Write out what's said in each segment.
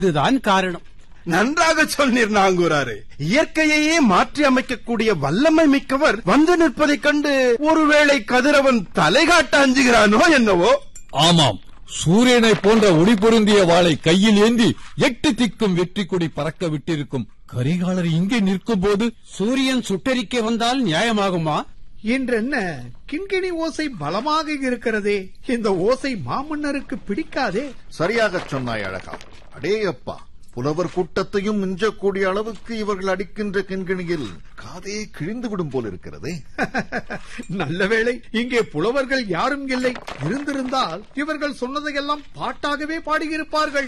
இதுதான் காரணம் நன்றாக சொன்னீர் நாங்கூராரு இயற்கையையே மாற்றி அமைக்கக்கூடிய வல்லமை மிக்கவர் வந்து நிற்பதைக் கண்டு ஒருவேளை கதிரவன் தலை காட்ட அஞ்சுகிறானோ என்னவோ ஆமாம் சூரியனை போன்ற ஒளி பொருந்திய வாளை கையில் ஏந்தி எட்டு திக்கும் வெற்றி கொடி பறக்க விட்டிருக்கும் கரிகாலர் இங்கே நிற்கும் போது சூரியன் சுட்டரிக்க வந்தால் நியாயமாகுமா என்றென்ன கிண்கிணி ஓசை பலமாக இருக்கிறதே இந்த ஓசை மாமன்னருக்கு பிடிக்காதே சரியாகச் சொன்னாய் அழகா அடேயப்பா புலவர் கூட்டத்தையும் மிஞ்சக்கூடிய அளவுக்கு இவர்கள் அடிக்கின்ற கிண்கிணியில் காதே கிழிந்து விடும் போல் இருக்கிறதே நல்ல வேளை இங்கே புலவர்கள் யாரும் இல்லை இருந்திருந்தால் இவர்கள் சொன்னதையெல்லாம் பாட்டாகவே பாடியிருப்பார்கள்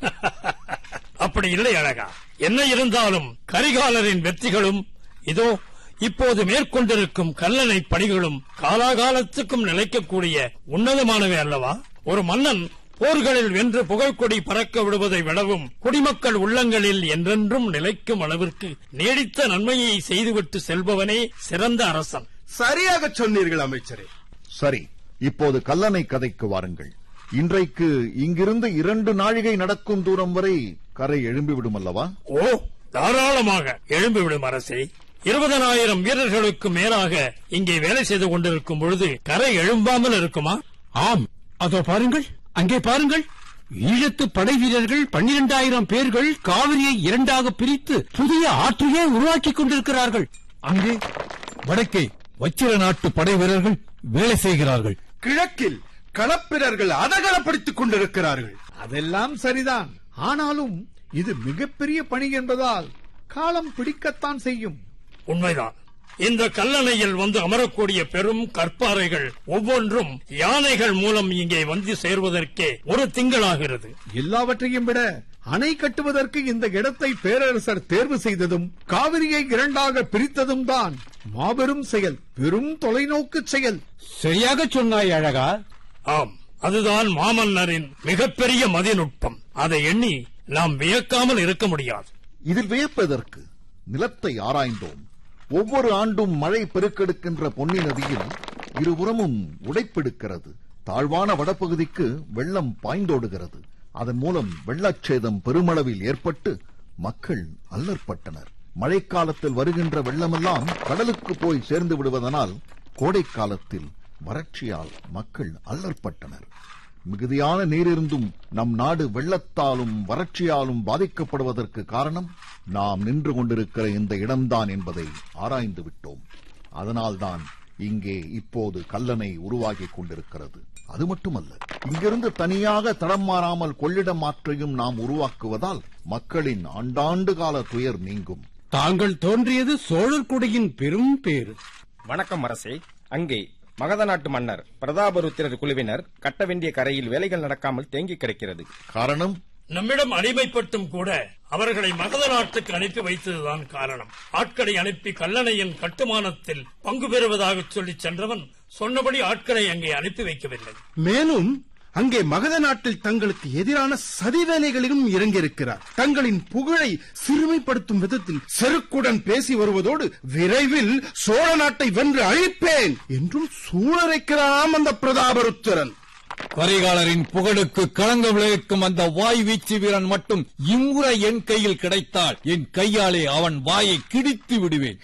அப்படி இல்லை அழகா என்ன இருந்தாலும் கரிகாலரின் வெற்றிகளும் இதோ இப்போது மேற்கொண்டிருக்கும் கல்லணை பணிகளும் காலாகாலத்துக்கும் நிலைக்கக்கூடிய உன்னதமானவை அல்லவா ஒரு மன்னன் போர்களில் வென்று புகழ்கொடி பறக்க விடுவதை விடவும் குடிமக்கள் உள்ளங்களில் என்றென்றும் நிலைக்கும் அளவிற்கு நீடித்த நன்மையை செய்துவிட்டு செல்பவனே சிறந்த அரசன் சரியாக சொன்னீர்கள் அமைச்சரே சரி இப்போது கல்லணை கதைக்கு வாருங்கள் இன்றைக்கு இங்கிருந்து இரண்டு நாழிகை நடக்கும் தூரம் வரை கரை எழும்பிவிடும் அல்லவா ஓ தாராளமாக எழும்பிவிடும் அரசே இருபதனாயிரம் வீரர்களுக்கு மேலாக இங்கே வேலை செய்து கொண்டிருக்கும் பொழுது கரை எழும்பாமல் இருக்குமா ஆம் அதோ பாருங்கள் அங்கே பாருங்கள் ஈழத்து படை வீரர்கள் பன்னிரண்டாயிரம் பேர்கள் காவிரியை இரண்டாக பிரித்து புதிய ஆற்றையே உருவாக்கிக் கொண்டிருக்கிறார்கள் அங்கே வடக்கே வச்சிர நாட்டு படை வீரர்கள் வேலை செய்கிறார்கள் கிழக்கில் களப்பிரர்கள் அதகலப்படுத்திக் கொண்டிருக்கிறார்கள் அதெல்லாம் சரிதான் ஆனாலும் இது மிகப்பெரிய பணி என்பதால் காலம் பிடிக்கத்தான் செய்யும் உண்மைதான் இந்த கல்லணையில் வந்து அமரக்கூடிய பெரும் கற்பாறைகள் ஒவ்வொன்றும் யானைகள் மூலம் இங்கே வந்து சேர்வதற்கே ஒரு திங்களாகிறது எல்லாவற்றையும் விட அணை கட்டுவதற்கு இந்த இடத்தை பேரரசர் தேர்வு செய்ததும் காவிரியை இரண்டாக பிரித்ததும் தான் மாபெரும் செயல் பெரும் தொலைநோக்கு செயல் சரியாக சொன்னாய் அழகா ஆம் அதுதான் மாமன்னரின் மிகப்பெரிய மதிநுட்பம் அதை எண்ணி நாம் வியக்காமல் இருக்க முடியாது இதில் வியப்பதற்கு நிலத்தை ஆராய்ந்தோம் ஒவ்வொரு ஆண்டும் மழை பெருக்கெடுக்கின்ற பொன்னி நதியில் இருபுறமும் உடைப்பெடுக்கிறது தாழ்வான வடபகுதிக்கு வெள்ளம் பாய்ந்தோடுகிறது அதன் மூலம் வெள்ளச்சேதம் பெருமளவில் ஏற்பட்டு மக்கள் அல்லற்பட்டனர் மழைக்காலத்தில் வருகின்ற வெள்ளமெல்லாம் கடலுக்கு போய் சேர்ந்து விடுவதனால் கோடை காலத்தில் வறட்சியால் மக்கள் அல்லற்பட்டனர் மிகுதியான நீரிருந்தும் நம் நாடு வெள்ளத்தாலும் வறட்சியாலும் பாதிக்கப்படுவதற்கு காரணம் நாம் நின்று கொண்டிருக்கிற இந்த இடம்தான் என்பதை ஆராய்ந்து விட்டோம் அதனால்தான் இங்கே இப்போது கல்லணை உருவாகிக் கொண்டிருக்கிறது அது மட்டுமல்ல இங்கிருந்து தனியாக தடம் மாறாமல் கொள்ளிடம் ஆற்றையும் நாம் உருவாக்குவதால் மக்களின் ஆண்டாண்டு கால துயர் நீங்கும் தாங்கள் தோன்றியது சோழர் குடியின் பெரும் பேரு வணக்கம் அரசே அங்கே மகத நாட்டு மன்னர் பிரதாபருத்திரர் குழுவினர் கட்ட வேண்டிய கரையில் வேலைகள் நடக்காமல் தேங்கி கிடக்கிறது காரணம் நம்மிடம் அடிமைப்பட்டும் கூட அவர்களை மகத நாட்டுக்கு அனுப்பி வைத்ததுதான் காரணம் ஆட்களை அனுப்பி கல்லணையின் கட்டுமானத்தில் பங்கு பெறுவதாக சொல்லி சென்றவன் சொன்னபடி ஆட்களை அங்கே அனுப்பி வைக்கவில்லை மேலும் அங்கே மகத நாட்டில் தங்களுக்கு எதிரான சதி வேலைகளிலும் இறங்கியிருக்கிறார் தங்களின் புகழை சிறுமைப்படுத்தும் விதத்தில் செருக்குடன் பேசி வருவதோடு விரைவில் சோழ நாட்டை வென்று அழிப்பேன் என்றும் சூழரைக்கிறாம் அந்த பிரதாபருத்திரன் கரிகாலரின் புகழுக்கு களங்கம் விளைவிக்கும் அந்த வாய் வீச்சு வீரன் மட்டும் இம்முறை என் கையில் கிடைத்தால் என் கையாலே அவன் வாயை கிடித்து விடுவேன்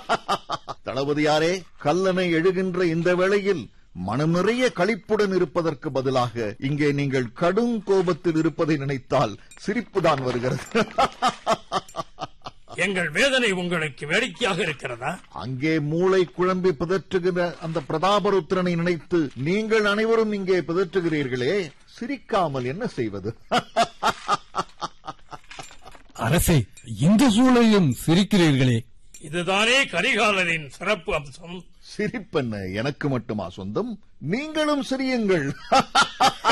தளபதியாரே கல்லணை எழுகின்ற இந்த வேளையில் மனம் நிறைய களிப்புடன் இருப்பதற்கு பதிலாக இங்கே நீங்கள் கடும் கோபத்தில் இருப்பதை நினைத்தால் சிரிப்புதான் வருகிறது எங்கள் வேதனை உங்களுக்கு வேடிக்கையாக இருக்கிறதா அங்கே மூளை குழம்பி பிதற்றுகிற அந்த பிரதாபருத்திரனை நினைத்து நீங்கள் அனைவரும் இங்கே பிதற்றுகிறீர்களே சிரிக்காமல் என்ன செய்வது அரசே இந்த சூழலையும் சிரிக்கிறீர்களே இதுதானே கரிகாலரின் சிறப்பு அம்சம் சிரிப்பென்ன எனக்கு மட்டுமா சொந்தம் நீங்களும் சிரியுங்கள்